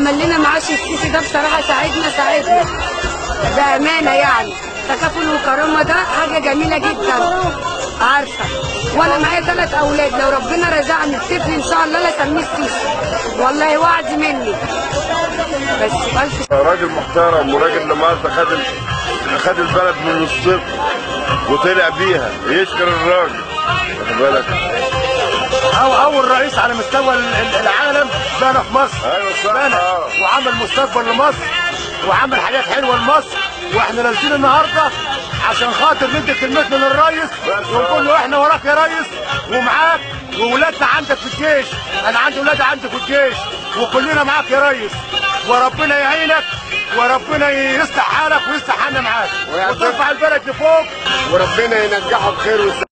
عمل لنا معاش السيسي ده بصراحه ساعدنا ساعدنا بامانه يعني تكافل وكرامه ده حاجه جميله جدا عارفه وانا معايا ثلاث اولاد لو ربنا رزقني بطفل ان شاء الله لا اسميه السيسي والله وعد مني بس الف راجل محترم وراجل لمؤاخذة خد ال- خد البلد من الصفر وطلع بيها يشكر الراجل واخد بالك أو أول رئيس على مستوى ال- ال- العالم بنى في مصر ايوه صح بنى آه. وعمل مستقبل لمصر وعمل حاجات حلوه لمصر واحنا نازلين النهارده عشان خاطر ندي كلمتنا للريس ونقول له احنا وراك يا ريس ومعاك وولادنا عندك في الجيش انا عندي ولادي عندي في الجيش وكلنا معاك يا ريس وربنا يعينك وربنا يصلح حالك ويصلح حالنا معاك وترفع البلد لفوق وربنا ينجحه بخير ويسلمه